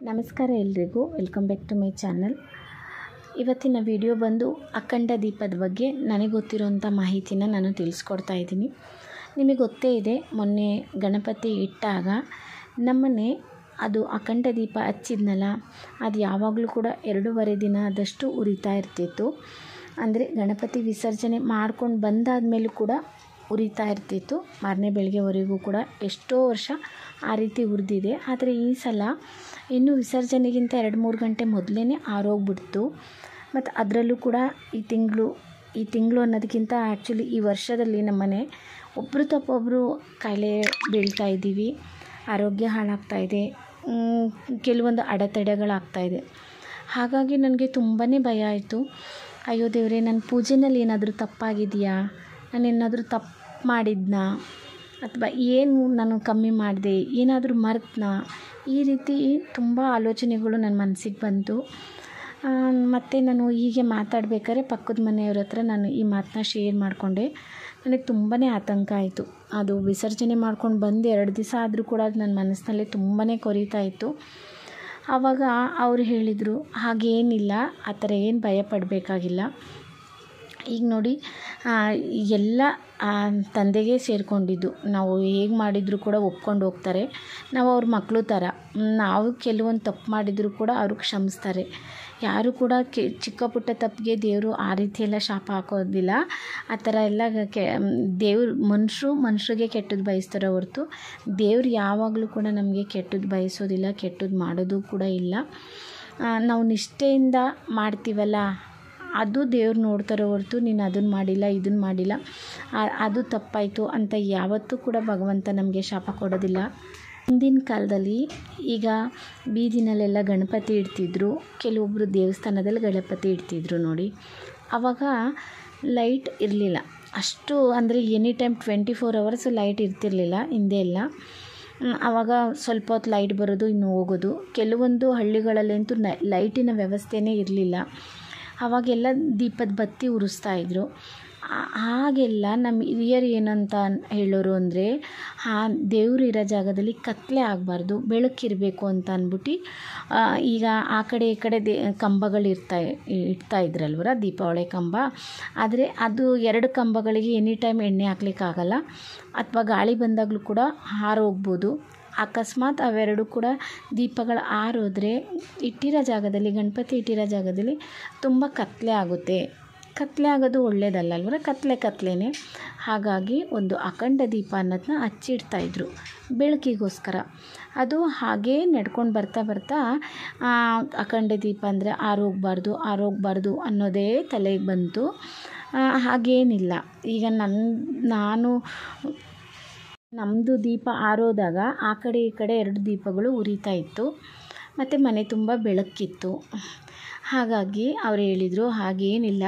ನಮಸ್ಕಾರ ಎಲ್ರಿಗೂ welcome back to my channel ಇವತ್ತಿನ ವಿಡಿಯೋ ಬಂದು ಅಖಂಡ ದೀಪದ ಬಗ್ಗೆ ನನಗೆ ಗೊತ್ತಿರೋಂಥ ಮಾಹಿತಿನ ನಾನು ತಿಳಿಸ್ಕೊಡ್ತಾ ಇದ್ದೀನಿ ನಿಮಗೆ ಗೊತ್ತೇ ಇದೆ ಮೊನ್ನೆ ಗಣಪತಿ ಇಟ್ಟಾಗ ನಮ್ಮನೆ ಅದು ಅಖಂಡ ದೀಪ ಹಚ್ಚಿದ್ನಲ್ಲ ಅದು ಯಾವಾಗಲೂ ಕೂಡ ಎರಡೂವರೆ ದಿನದಷ್ಟು ಉರಿತಾ ಇರ್ತಿತ್ತು ಅಂದರೆ ಗಣಪತಿ ವಿಸರ್ಜನೆ ಮಾಡ್ಕೊಂಡು ಬಂದಾದಮೇಲೂ ಕೂಡ ಉರಿತಾ ಇರ್ತಿತ್ತು ಮಾರನೇ ಬೆಳಗ್ಗೆವರೆಗೂ ಕೂಡ ಎಷ್ಟೋ ವರ್ಷ ಆ ರೀತಿ ಉರಿದಿದೆ ಆದರೆ ಈ ಸಲ ಇನ್ನು ವಿಸರ್ಜನೆಗಿಂತ ಎರಡು ಮೂರು ಗಂಟೆ ಮೊದಲೇ ಆರೋಗ್ಬಿಡ್ತು ಮತ್ತು ಅದರಲ್ಲೂ ಕೂಡ ಈ ತಿಂಗಳು ಈ ತಿಂಗಳು ಅನ್ನೋದಕ್ಕಿಂತ ಆ್ಯಕ್ಚುಲಿ ಈ ವರ್ಷದಲ್ಲಿ ನಮ್ಮನೆ ಒಬ್ಬರು ತಪ್ಪೊಬ್ಬರು ಕಾಯಿಲೆ ಬೀಳ್ತಾ ಇದ್ದೀವಿ ಆರೋಗ್ಯ ಹಾಳಾಗ್ತಾ ಇದೆ ಕೆಲವೊಂದು ಅಡೆತಡೆಗಳಾಗ್ತಾಯಿದೆ ಹಾಗಾಗಿ ನನಗೆ ತುಂಬಾ ಭಯ ಆಯಿತು ಅಯ್ಯೋ ದೇವರೇ ನನ್ನ ಪೂಜೆನಲ್ಲಿ ಏನಾದರೂ ತಪ್ಪಾಗಿದೆಯಾ ನಾನು ಏನಾದರೂ ತಪ್ಪು ಮಾಡಿದ್ನಾ ಅಥವಾ ಏನು ನಾನು ಕಮ್ಮಿ ಮಾಡಿದೆ ಏನಾದರೂ ಮರೆತನಾ ಈ ರೀತಿ ತುಂಬ ಆಲೋಚನೆಗಳು ನನ್ನ ಮನಸ್ಸಿಗೆ ಬಂತು ಮತ್ತು ನಾನು ಹೀಗೆ ಮಾತಾಡಬೇಕಾದ್ರೆ ಪಕ್ಕದ ಮನೆಯವ್ರ ಹತ್ರ ನಾನು ಈ ಮಾತನ್ನ ಶೇರ್ ಮಾಡಿಕೊಂಡೆ ನನಗೆ ತುಂಬಾ ಆತಂಕ ಆಯಿತು ಅದು ವಿಸರ್ಜನೆ ಮಾಡ್ಕೊಂಡು ಬಂದು ಎರಡು ದಿವಸ ಆದರೂ ಕೂಡ ಅದು ನನ್ನ ಮನಸ್ಸಿನಲ್ಲಿ ತುಂಬಾ ಕೊರೀತಾ ಇತ್ತು ಆವಾಗ ಅವರು ಹೇಳಿದರು ಹಾಗೇನಿಲ್ಲ ಆ ಥರ ಏನು ಭಯ ಪಡಬೇಕಾಗಿಲ್ಲ ಈಗ ನೋಡಿ ಎಲ್ಲ ತಂದೆಗೆ ಸೇರಿಕೊಂಡಿದ್ದು ನಾವು ಹೇಗೆ ಮಾಡಿದರೂ ಕೂಡ ಒಪ್ಕೊಂಡು ಹೋಗ್ತಾರೆ ನಾವು ಅವ್ರ ಮಕ್ಕಳು ಥರ ನಾವು ಕೆಲವೊಂದು ತಪ್ಪು ಮಾಡಿದರೂ ಕೂಡ ಅವರು ಕ್ಷಮಿಸ್ತಾರೆ ಯಾರು ಕೂಡ ಕೆ ಚಿಕ್ಕ ಪುಟ್ಟ ತಪ್ಪಿಗೆ ದೇವರು ಆ ರೀತಿ ಎಲ್ಲ ಶಾಪ ಹಾಕೋದಿಲ್ಲ ಆ ಥರ ಎಲ್ಲ ಕೆ ದೇವ್ರು ಮನುಷ್ಯರು ಮನುಷ್ಯರಿಗೆ ಕೆಟ್ಟದ್ದು ಬಯಸ್ತಾರೆ ಹೊರತು ದೇವ್ರು ಯಾವಾಗಲೂ ಕೂಡ ನಮಗೆ ಕೆಟ್ಟದ್ದು ಬಯಸೋದಿಲ್ಲ ಕೆಟ್ಟದ್ದು ಮಾಡೋದು ಕೂಡ ಇಲ್ಲ ನಾವು ನಿಷ್ಠೆಯಿಂದ ಮಾಡ್ತೀವಲ್ಲ ಅದು ದೇವ್ರು ನೋಡ್ತಾರೆ ಹೊರತು ನೀನು ಅದನ್ನು ಮಾಡಿಲ್ಲ ಇದನ್ನು ಮಾಡಿಲ್ಲ ಅದು ತಪ್ಪಾಯಿತು ಅಂತ ಯಾವತ್ತೂ ಕೂಡ ಭಗವಂತ ನಮಗೆ ಶಾಪ ಕೊಡೋದಿಲ್ಲ ಹಿಂದಿನ ಕಾಲದಲ್ಲಿ ಈಗ ಬೀದಿನಲ್ಲೆಲ್ಲ ಗಣಪತಿ ಇಡ್ತಿದ್ರು ಕೆಲವೊಬ್ಬರು ದೇವಸ್ಥಾನದಲ್ಲಿ ಗಣಪತಿ ಇಡ್ತಿದ್ರು ನೋಡಿ ಆವಾಗ ಲೈಟ್ ಇರಲಿಲ್ಲ ಅಷ್ಟು ಅಂದರೆ any time twenty four hours light ಇರ್ತಿರಲಿಲ್ಲ ಹಿಂದೆ ಎಲ್ಲ ಆವಾಗ ಸ್ವಲ್ಪ ಹೊತ್ತು ಲೈಟ್ ಬರೋದು ಇನ್ನು ಹೋಗೋದು ಕೆಲವೊಂದು ಹಳ್ಳಿಗಳಲ್ಲಂತೂ ಲೈಟಿನ ವ್ಯವಸ್ಥೆನೇ ಇರಲಿಲ್ಲ ಆವಾಗೆಲ್ಲ ದೀಪದ ಬತ್ತಿ ಉರಿಸ್ತಾಯಿದ್ರು ಹಾಗೆಲ್ಲ ನಮ್ಮ ಹಿರಿಯರು ಏನಂತ ಹೇಳೋರು ಅಂದರೆ ಆ ದೇವ್ರು ಇರೋ ಜಾಗದಲ್ಲಿ ಕತ್ತಲೆ ಆಗಬಾರ್ದು ಬೆಳಕಿರಬೇಕು ಅಂತ ಅಂದ್ಬಿಟ್ಟು ಈಗ ಆ ಕಡೆ ಈ ಕಡೆ ದೇ ಕಂಬಗಳು ಇರ್ತಾ ಇಡ್ತಾ ಇದ್ರಲ್ವರ ದೀಪಾವಳಿ ಕಂಬ ಆದರೆ ಅದು ಎರಡು ಕಂಬಗಳಿಗೆ ಎನಿ ಟೈಮ್ ಎಣ್ಣೆ ಹಾಕ್ಲಿಕ್ಕಾಗಲ್ಲ ಅಥವಾ ಗಾಳಿ ಬಂದಾಗಲೂ ಕೂಡ ಹಾರೋಗ್ಬೋದು ಅಕಸ್ಮಾತ್ ಅವೆರಡು ಕೂಡ ದೀಪಗಳು ಆರೋದ್ರೆ ಇಟ್ಟಿರೋ ಜಾಗದಲ್ಲಿ ಗಣಪತಿ ಇಟ್ಟಿರೋ ಜಾಗದಲ್ಲಿ ತುಂಬ ಕತ್ತಲೆ ಆಗುತ್ತೆ ಕತ್ತಲೆ ಆಗೋದು ಒಳ್ಳೇದಲ್ಲ ಅಲ್ವರ ಕತ್ತಲೆ ಕತ್ತಲೆನೇ ಹಾಗಾಗಿ ಒಂದು ಅಖಂಡ ದೀಪ ಅನ್ನೋದನ್ನ ಹಚ್ಚಿಡ್ತಾಯಿದ್ರು ಬೆಳಕಿಗೋಸ್ಕರ ಅದು ಹಾಗೇ ನಡ್ಕೊಂಡು ಬರ್ತಾ ಬರ್ತಾ ಅಖಂಡ ದೀಪ ಅಂದರೆ ಆರೋಗ್ಬಾರ್ದು ಆರೋಗ್ಬಾರ್ದು ಅನ್ನೋದೇ ತಲೆಗೆ ಬಂತು ಹಾಗೇನಿಲ್ಲ ಈಗ ನನ್ನ ನಾನು ನಮ್ಮದು ದೀಪ ಆರೋದಾಗ ಆ ಕಡೆ ಈ ಕಡೆ ಎರಡು ದೀಪಗಳು ಉರಿತಾ ಇತ್ತು ಮತ್ತು ಮನೆ ತುಂಬ ಬೆಳಕಿತ್ತು ಹಾಗಾಗಿ ಅವ್ರು ಹೇಳಿದರು ಹಾಗೇನಿಲ್ಲ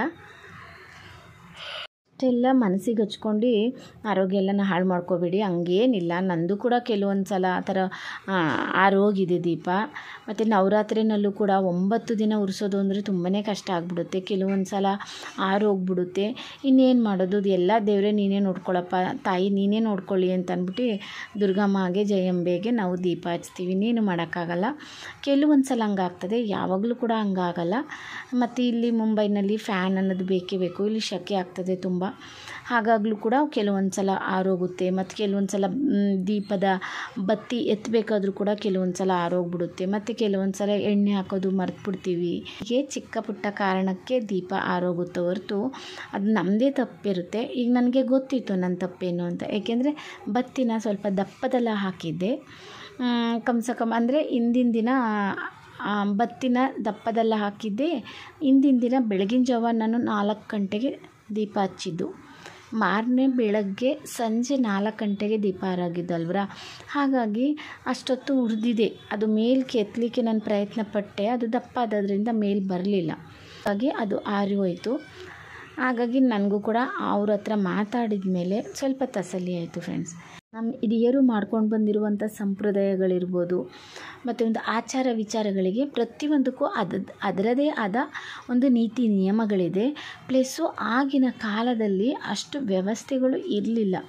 ಅಷ್ಟೆಲ್ಲ ಮನಸ್ಸಿಗೆ ಹಚ್ಕೊಂಡು ಆರೋಗ್ಯ ಎಲ್ಲನ ಹಾಳು ಮಾಡ್ಕೋಬೇಡಿ ಹಂಗೇನಿಲ್ಲ ನಂದು ಕೂಡ ಕೆಲವೊಂದು ಸಲ ಆ ಥರ ಆರೋಗಿದೆ ದೀಪ ಮತ್ತು ನವರಾತ್ರಿನಲ್ಲೂ ಕೂಡ ಒಂಬತ್ತು ದಿನ ಉರಿಸೋದು ಅಂದರೆ ತುಂಬಾ ಕಷ್ಟ ಆಗಿಬಿಡುತ್ತೆ ಕೆಲವೊಂದು ಸಲ ಆರೋಗ್ಬಿಡುತ್ತೆ ಇನ್ನೇನು ಮಾಡೋದು ಅದು ಎಲ್ಲ ದೇವರೇ ನೀನೇ ನೋಡ್ಕೊಳಪ್ಪ ತಾಯಿ ನೀನೇ ನೋಡ್ಕೊಳ್ಳಿ ಅಂತ ಅಂದ್ಬಿಟ್ಟು ದುರ್ಗಮ್ಮಗೆ ಜಯಂಬೆಗೆ ನಾವು ದೀಪ ಹಚ್ತೀವಿ ನೀನು ಮಾಡೋಕ್ಕಾಗಲ್ಲ ಕೆಲವೊಂದು ಸಲ ಹಂಗಾಗ್ತದೆ ಯಾವಾಗಲೂ ಕೂಡ ಹಂಗಾಗಲ್ಲ ಮತ್ತು ಇಲ್ಲಿ ಮುಂಬೈನಲ್ಲಿ ಫ್ಯಾನ್ ಅನ್ನೋದು ಬೇಕೇ ಬೇಕು ಇಲ್ಲಿ ಶೆಕೆ ಆಗ್ತದೆ ತುಂಬ ಹಾಗಾಗಲೂ ಕೂಡ ಕೆಲವೊಂದು ಸಲ ಆರೋಗುತ್ತೆ ಮತ್ತು ಕೆಲವೊಂದು ಸಲ ದೀಪದ ಬತ್ತಿ ಎತ್ತಬೇಕಾದ್ರೂ ಕೂಡ ಕೆಲವೊಂದು ಸಲ ಆರೋಗ್ಬಿಡುತ್ತೆ ಮತ್ತು ಕೆಲವೊಂದು ಸಲ ಎಣ್ಣೆ ಹಾಕೋದು ಮರೆತುಬಿಡ್ತೀವಿ ಹೀಗೆ ಚಿಕ್ಕ ಪುಟ್ಟ ಕಾರಣಕ್ಕೆ ದೀಪ ಆರೋಗುತ್ತೆ ಹೊರತು ಅದು ನಮ್ಮದೇ ತಪ್ಪಿರುತ್ತೆ ಈಗ ನನಗೆ ಗೊತ್ತಿತ್ತು ನನ್ನ ತಪ್ಪೇನು ಅಂತ ಏಕೆಂದರೆ ಬತ್ತಿನ ಸ್ವಲ್ಪ ದಪ್ಪದೆಲ್ಲ ಹಾಕಿದ್ದೆ ಕಮ್ಸ ಕಮ್ ಅಂದರೆ ಹಿಂದಿನ ದಿನ ಬತ್ತಿನ ದಪ್ಪದೆಲ್ಲ ಹಾಕಿದ್ದೆ ಹಿಂದಿನ ದಿನ ಬೆಳಗಿನ ಜಾವ ನಾನು ನಾಲ್ಕು ಗಂಟೆಗೆ ದೀಪ ಹಚ್ಚಿದ್ದು ಮಾರನೇ ಬೆಳಗ್ಗೆ ಸಂಜೆ ನಾಲ್ಕು ಗಂಟೆಗೆ ದೀಪ ಆರಾಗಿದ್ದಲ್ವರ ಹಾಗಾಗಿ ಅಷ್ಟೊತ್ತು ಉರಿದಿದೆ ಅದು ಮೇಲೆ ಕೆತ್ತಲಿಕ್ಕೆ ನಾನು ಪ್ರಯತ್ನ ಪಟ್ಟೆ ಅದು ದಪ್ಪ ಆದದ್ರಿಂದ ಮೇಲೆ ಬರಲಿಲ್ಲ ಹಾಗಾಗಿ ಅದು ಆರಿ ಹೋಯಿತು ಹಾಗಾಗಿ ನನಗೂ ಕೂಡ ಅವ್ರ ಹತ್ರ ಮಾತಾಡಿದ ಮೇಲೆ ಸ್ವಲ್ಪ ತಸಲಿ ಆಯಿತು ಫ್ರೆಂಡ್ಸ್ ನಮ್ಮ ಹಿರಿಯರು ಮಾಡ್ಕೊಂಡು ಬಂದಿರುವಂಥ ಸಂಪ್ರದಾಯಗಳಿರ್ಬೋದು ಮತ್ತು ಒಂದು ಆಚಾರ ವಿಚಾರಗಳಿಗೆ ಪ್ರತಿಯೊಂದಕ್ಕೂ ಅದು ಅದರದೇ ಆದ ಒಂದು ನೀತಿ ನಿಯಮಗಳಿದೆ ಪ್ಲಸ್ಸು ಆಗಿನ ಕಾಲದಲ್ಲಿ ಅಷ್ಟು ವ್ಯವಸ್ಥೆಗಳು ಇರಲಿಲ್ಲ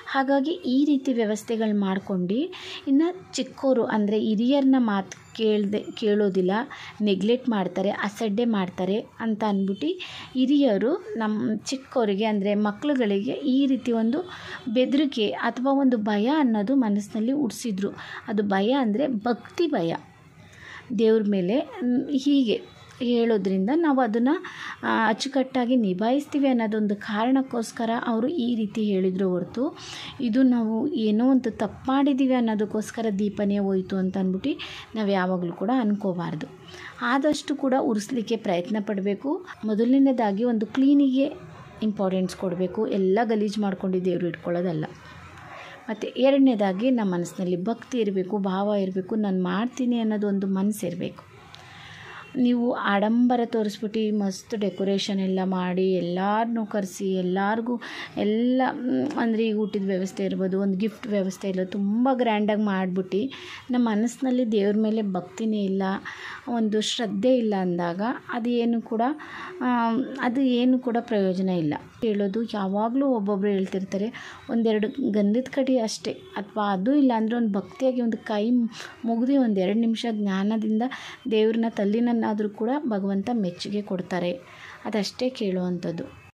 ಹಾಗಾಗಿ ಈ ರೀತಿ ವ್ಯವಸ್ಥೆಗಳು ಮಾಡ್ಕೊಂಡು ಇನ್ನು ಚಿಕ್ಕೋರು ಅಂದರೆ ಹಿರಿಯರನ್ನ ಮಾತು ಕೇಳದೆ ಕೇಳೋದಿಲ್ಲ ನೆಗ್ಲೆಕ್ಟ್ ಮಾಡ್ತಾರೆ ಅಸಡ್ಡೆ ಮಾಡ್ತಾರೆ ಅಂತ ಅಂದ್ಬಿಟ್ಟು ಹಿರಿಯರು ನಮ್ಮ ಚಿಕ್ಕವರಿಗೆ ಅಂದರೆ ಮಕ್ಕಳುಗಳಿಗೆ ಈ ರೀತಿ ಒಂದು ಬೆದರಿಕೆ ಅಥವಾ ಒಂದು ಭಯ ಅನ್ನೋದು ಮನಸ್ಸಿನಲ್ಲಿ ಹುಡ್ಸಿದ್ರು ಅದು ಭಯ ಅಂದರೆ ಭಕ್ತಿ ಭಯ ದೇವ್ರ ಮೇಲೆ ಮ್, ಹೀಗೆ ಹೇಳೋದ್ರಿಂದ ನಾವು ಅದನ್ನು ಅಚ್ಚುಕಟ್ಟಾಗಿ ನಿಭಾಯಿಸ್ತೀವಿ ಅನ್ನೋದೊಂದು ಕಾರಣಕ್ಕೋಸ್ಕರ ಅವರು ಈ ರೀತಿ ಹೇಳಿದರು ಹೊರತು ಇದು ನಾವು ಏನೋ ಒಂದು ತಪ್ಪು ಮಾಡಿದ್ದೀವಿ ಅನ್ನೋದಕ್ಕೋಸ್ಕರ ದೀಪನೇ ಹೋಯ್ತು ಅಂತ ಅಂದ್ಬಿಟ್ಟು ನಾವು ಯಾವಾಗಲೂ ಕೂಡ ಅನ್ಕೋಬಾರ್ದು ಆದಷ್ಟು ಕೂಡ ಉರಿಸ್ಲಿಕ್ಕೆ ಪ್ರಯತ್ನ ಪಡಬೇಕು ಮೊದಲನೇದಾಗಿ ಒಂದು ಕ್ಲೀನಿಗೆ ಇಂಪಾರ್ಟೆನ್ಸ್ ಕೊಡಬೇಕು ಎಲ್ಲ ಗಲೀಜು ಮಾಡ್ಕೊಂಡು ದೇವರು ಇಟ್ಕೊಳ್ಳೋದಲ್ಲ ಮತ್ತು ಎರಡನೇದಾಗಿ ನಮ್ಮ ಮನಸ್ಸಿನಲ್ಲಿ ಭಕ್ತಿ ಇರಬೇಕು ಭಾವ ಇರಬೇಕು ನಾನು ಮಾಡ್ತೀನಿ ಅನ್ನೋದು ಒಂದು ಮನಸ್ಸು ಇರಬೇಕು ನೀವು ಆಡಂಬರ ತೋರಿಸ್ಬಿಟ್ಟು ಮಸ್ತ್ ಡೆಕೋರೇಷನ್ ಎಲ್ಲ ಮಾಡಿ ಎಲ್ಲರನ್ನೂ ಕರೆಸಿ ಎಲ್ಲರಿಗೂ ಎಲ್ಲ ಅಂದರೆ ಈಗ ಊಟದ ವ್ಯವಸ್ಥೆ ಇರ್ಬೋದು ಒಂದು ಗಿಫ್ಟ್ ವ್ಯವಸ್ಥೆ ಇಲ್ಲ ತುಂಬ ಗ್ರ್ಯಾಂಡಾಗಿ ಮಾಡಿಬಿಟ್ಟು ನಮ್ಮ ಮನಸ್ಸಿನಲ್ಲಿ ದೇವ್ರ ಮೇಲೆ ಭಕ್ತಿನೇ ಇಲ್ಲ ಒಂದು ಶ್ರದ್ಧೆ ಇಲ್ಲ ಅಂದಾಗ ಅದು ಏನು ಕೂಡ ಆಮ್, ಅದು ಏನು ಕೂಡ ಪ್ರಯೋಜನ ಇಲ್ಲ ಹೇಳೋದು ಯಾವಾಗಲೂ ಒಬ್ಬೊಬ್ಬರು ಹೇಳ್ತಿರ್ತಾರೆ ಒಂದೆರಡು ಗಂಧದ ಕಡಿ ಅಷ್ಟೇ ಅಥವಾ ಅದು ಇಲ್ಲ ಅಂದರೆ ಒಂದು ಭಕ್ತಿಯಾಗಿ ಒಂದು ಕೈ ಮುಗಿದು ಒಂದು ಎರಡು ನಿಮಿಷ ಜ್ಞಾನದಿಂದ ದೇವ್ರನ್ನ ತಲ್ಲಿನನ್ನಾದರೂ ಕೂಡ ಭಗವಂತ ಮೆಚ್ಚುಗೆ ಕೊಡ್ತಾರೆ ಅದಷ್ಟೇ ಕೇಳುವಂಥದ್ದು